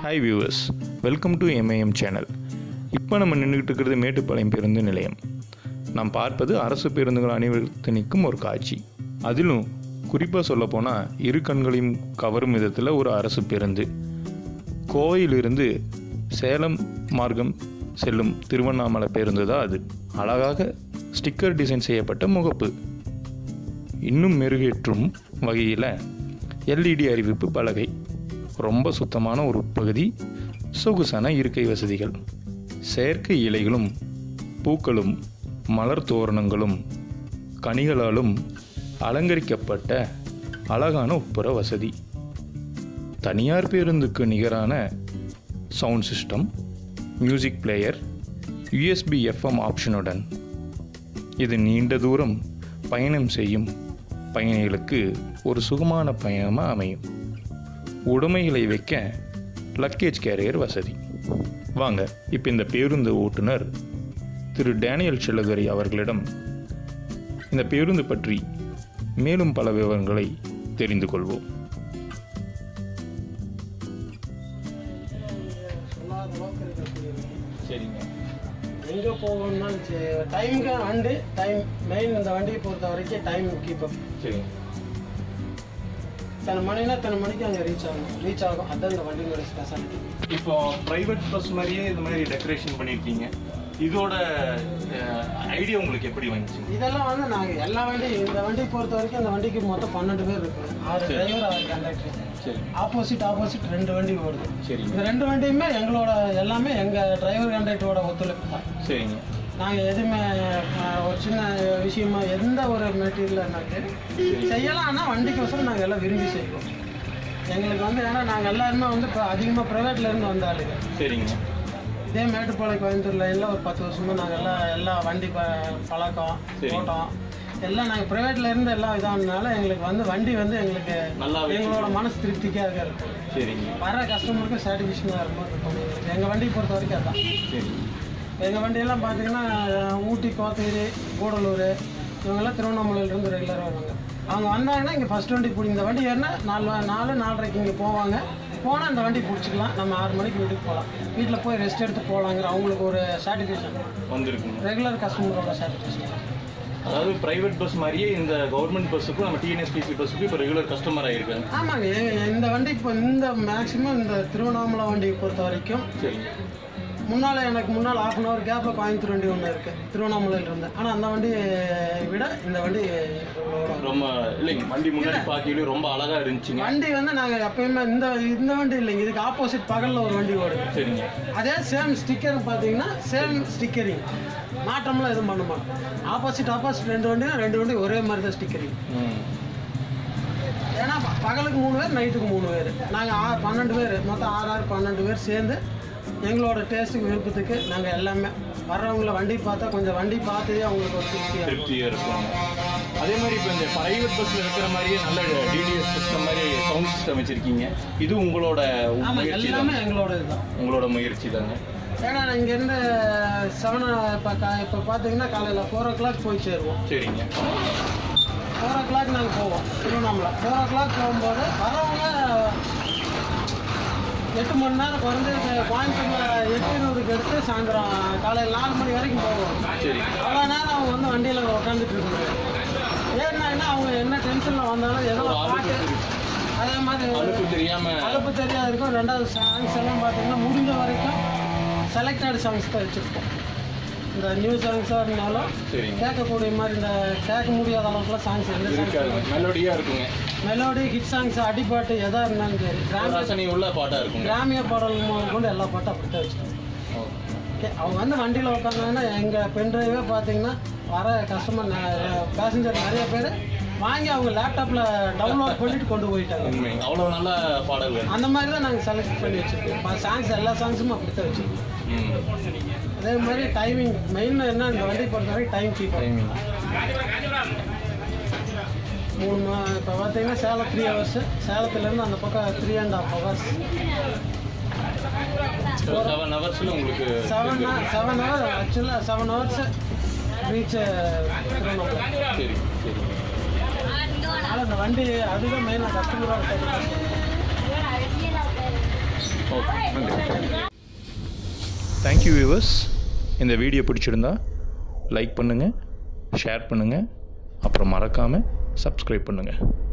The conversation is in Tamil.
Hi viewers welcome to MIM channel இப்போ நம்ம நின்றுக்கிட்டு இருக்கிறது மேட்டுப்பாளையம் பேருந்து நிலையம் நாம் பார்ப்பது அரசு பேருந்துகள் அணிவகுத்து நிற்கும் ஒரு காட்சி அதிலும் குறிப்பாக சொல்லப்போனால் இரு கண்களையும் கவரும் விதத்தில் ஒரு அரசு பேருந்து கோவையிலிருந்து சேலம் மார்க்கம் செல்லும் திருவண்ணாமலை பேருந்து தான் அது அழகாக ஸ்டிக்கர் டிசைன் செய்யப்பட்ட முகப்பு இன்னும் மெருகேற்றும் வகையில் எல்இடி அறிவிப்பு பலகை ரொம்ப சுத்தமான ஒரு உட்பகுதி சொகுசான இருக்கை வசதிகள் செயற்கை இலைகளும் பூக்களும் மலர் தோரணங்களும் கனிகளாலும் அலங்கரிக்கப்பட்ட அழகான உட்புற வசதி தனியார் பேருந்துக்கு நிகரான sound system music player USB FM ஆப்ஷனுடன் இது நீண்ட தூரம் பயணம் செய்யும் பயணிகளுக்கு ஒரு சுகமான பயணமாக அமையும் உடைமைகளை வைக்க லக்கேஜ் கேரியர் வசதி வாங்க இப்போ இந்த பேருந்து ஓட்டுநர் திரு டேனியல் செல்லதுரை அவர்களிடம் இந்த பேருந்து பற்றி மேலும் பல விவரங்களை தெரிந்து கொள்வோம் சொல்லாத அளவுக்கு இருக்கக்கூடிய வண்டி. சரிங்க எங்கே போகணும்னாலும் டைமுக்கு வண்டி டைம் மெயின் இந்த வண்டியை பொறுத்த வரைக்கும் டைம் கீப்பப் சரிங்க இத்தனை மணினா இத்தனை மணிக்கு அங்கே ரீச் ஆகணும் ரீச் ஆகும் அதுதான் இந்த வண்டியோட ஸ்பெஷாலிட்டி இப்போ பிரைவேட் பஸ் மாதிரியே இந்த மாதிரி டெக்கரேஷன் பண்ணியிருக்கீங்க இதோட ஐடியா உங்களுக்கு எப்படி வந்துச்சு இதெல்லாம் வந்து நாங்கள் எல்லா வண்டியும் இந்த வண்டியை பொறுத்த வரைக்கும் இந்த வண்டிக்கு மொத்தம் பன்னெண்டு பேர் இருக்கு ஆறு சரி. டிரைவர் ஆறு கண்டக்டர் சரி ஆப்போசிட் ஆப்போசிட் ரெண்டு வண்டி ஓடுது சரிங்க இந்த ரெண்டு வண்டியுமே எங்களோட எல்லாமே எங்கள் டிரைவர் கண்டக்டரோட ஒத்துழைப்பு தான் சரிங்க நாங்கள் எதுவுமே அஹ், ஒரு சின்ன விஷயமா எந்த ஒரு மெட்டீரியல்னாக்கு செய்யலாம் ஆனால் வண்டிக்கோசரம் நாங்கள் எல்லாம் விரும்பி செய்வோம் எங்களுக்கு வந்து ஏன்னா நாங்கள் எல்லாருமே வந்து இப்போ அதிகமாக ப்ரைவேட்ல இருந்து வந்த ஆளுங்க சரிங்க இதே மேட்டுப்பாளையம் கோயம்புத்தூர் லைனில் ஒரு பத்து வருஷமா நாங்கள் எல்லாம் எல்லா வண்டி ப பழக்கம் சரி. ஓட்டம் எல்லாம் நாங்கள் ப்ரைவேட்ல இருந்து எல்லாம் இதானதுனால எங்களுக்கு வந்து வண்டி வந்து எங்களுக்கு நல்லா வச்சு- எங்களோட மனசு திருப்திக்காக இருக்கும் சரிங்க வர கஸ்டமருக்கு சாட்டிஸ்ஃபேக்ஷனாக இருக்கும் எங்கள் வண்டியை பொறுத்த வரைக்கும் அதான் சரி எங்கள் வண்டியெல்லாம் பார்த்தீங்கன்னா ஊட்டி கோத்தகிரி கூடலூர் இவங்கெல்லாம் திருவண்ணாமலையிலேருந்து ரெகுலராக வருவாங்க அவங்க வந்தாங்கன்னா இங்கே ஃபஸ்ட் வண்டி பிடி இந்த வண்டி ஏறினா நாலு வ- நாலு நாலரைக்கு இங்கே போவாங்க போனால் இந்த வண்டி பிடிச்சிக்கலாம் நம்ம ஆறு மணிக்கு வீட்டுக்கு போகலாம் வீட்டில் போய் ரெஸ்ட் எடுத்து போகலாங்கிற அவங்களுக்கு ஒரு சாட்டிஸ்ஃபேக்ஷன் வந்திருக்குங்க ரெகுலர் கஸ்டமரோட சாட்டிஸ்ஃபேக்ஷன் அதாவது பிரைவேட் பஸ் மாதிரியே இந்த கவர்மெண்ட் பஸ்ஸுக்கும் நம்ம டிஎன்எஸ்டிசி பஸ்ஸுக்கும் இப்போ ரெகுலர் கஸ்டமர் ஆயிருக்காங்க ஆமாங்க எ- இந்த வண்டி இப்போ இந்த மேக்ஸிமம் இந்த திருவண்ணாமலை வண்டியை பொறுத்த வரைக்கும் சரிங்க முன்னால் எனக்கு முன்னால் ஆஃப் அன் ஹவர் கேப்பில் கோயம்புத்தூர் வண்டி ஒன்று இருக்குது திருவண்ணாமலையில் இருந்து ஆனால் அந்த வண்டி விட இந்த வண்டி இவ்வளோ ரொம்ப இல்லைங்க வண்டி முன்னாடி பார்க்கல ரொம்ப அழகா இருந்துச்சுங்க வண்டி வந்து நாங்கள் எப்பயுமே இந்த இந்த வண்டி இல்லைங்க இதுக்கு ஆப்போசிட் பகலில் ஒரு வண்டி ஓடுது சரிங்க அதே சேம் ஸ்டிக்கர் பார்த்தீங்கன்னா சேம் ஸ்டிக்கரிங் மாற்றம்லாம் எதுவும் பண்ண மாட்டோம் ஆப்போசிட் ஆப்போசிட் ரெண்டு வண்டியும் ரெண்டு வண்டி ஒரே மாதிரி தான் ஸ்டிக்கரிங் ம் ஏன்னா ப- பகலுக்கு மூணு பேர் நைட்டுக்கு மூணு பேர் நாங்கள் ஆறு பன்னெண்டு பேர் மொத்தம் ஆறு ஆறு பன்னெண்டு பேர் சேர்ந்து எங்களோட டேஸ்ட்டுக்கு விருப்பத்துக்கு நாங்கள் எல்லாமே வர்றவங்கள வண்டி பார்த்தா கொஞ்சம் வண்டி பார்த்ததே அவங்களுக்கு ஒரு திருப்தியாக இருக்கும் திருப்தியா இருக்கும் அதே மாதிரி இப்போ இந்த பிரைவேட் பஸ்ல இருக்கிற மாதிரியே நல்ல டிடிஎஸ் சிஸ்டம் மாதிரி சவுண்ட் சிஸ்டம் வச்சிருக்கீங்க இது உங்களோட ஆமாம் முயற்சி எல்லாமே தான் எங்களோட இதுதான் உங்களோட முயற்சி தாங்க ஏன்னா இங்கேருந்து செவன் இப்போ கா இப்போ பார்த்தீங்கன்னா காலையில் ஃபோர் ஓ கிளாக் போய் சேருவோம் சரிங்க ஃபோர் ஓ கிளாக் நாங்கள் போவோம் திருவண்ணாமலை ஃபோர் ஓ கிளாக் போகும்போது வரவங்க எட்டு மணி நேரம் குறைஞ்சு கோயம்புத்தூரில் எட்டு இருபதுக்கு எடுத்து சாயந்தரம் காலையில் நாலு மணி வரைக்கும் போவோம் சரி அவ்வளோ நேரம் அவங்க வந்து வண்டியில் உட்காந்துட்டு இருக்காங்க ஏன்னா அவங்க என்ன டென்ஷனில் வந்தாலும் ஏதோ ஒரு ஒரு பாட்டு அலுப்பு அதே மாதிரி அலுப்பு தெரியாம அலுப்பு தெரியாது இருக்கும் ரெண்டாவது சாங்ஸ் எல்லாம் பார்த்தீங்கன்னா முடிஞ்ச வரைக்கும் செலக்டட் சாங்ஸ் தான் வச்சுருப்போம் இந்த நியூ சாங்ஸாக இருந்தாலும் சரிங்க கேட்கக்கூடிய மாதிரி இந்த கேட்க முடியாத அளவுக்குலாம் சாங்ஸ் எந்த இருக்காது சாங்ஸ் மெலோடியா இருக்குங்க மெலோடி ஹிட் சாங்ஸ் அடிப்பாட்டு எதாக இருந்தாலும் சரி ஒரு கிராமிய ரசனை உள்ள பாட்டா இருக்குங்க கிராமிய பாடல் முதல் கொண்டு எல்லா பாட்டும் அப்படி தான் வச்சுருக்கோம் ஓகே அவங்க வந்து வண்டியில் உட்காந்தாங்கன்னா எங்கள் பென்ட்ரைவே பார்த்தீங்கன்னா வர கஸ்டமர் பேசஞ்சர் நிறைய பேர் வாங்கி அவங்க லேப்டாப்பில் டவுன்லோட் பண்ணிட்டு கொண்டு போயிட்டாங்க உண்மை அவ்வளவு நல்ல பாடல்கள் அந்த மாதிரி தான் நாங்கள் செலக்ட் பண்ணி வச்சுருக்கோம் சாங்ஸ் எல்லா சாங்ஸும் அப்படி தான் வச்சுருக்கோம் ம் அதே மாதிரி டைமிங் மெயின் என்ன இந்த வண்டி பொறுத்த வரைக்கும் டைம் கீப்பர் டைமிங் மூணு மா- இப்போ பார்த்தீங்கன்னா சேலம் த்ரீ ஹவர்ஸ் சேலத்துலேருந்து அந்த பக்கம் three and half hours seven ஹவர்ஸ்ல உங்களுக்கு செவன் செவன் ஹவர் ஆக்சுவலாக செவன் ஹவர்ஸ் ரீச் திருவண்ணாமலை சரி சரி அதனால் இந்த வண்டி அதுதான் மெயினாக கஸ்டமராக ஓகே தேங்க்யூ வியூவர்ஸ் இந்த வீடியோ பிடிச்சிருந்தா லைக் பண்ணுங்கள் ஷேர் பண்ணுங்கள் அப்புறம் மறக்காமல் சப்ஸ்கிரைப் பண்ணுங்கள்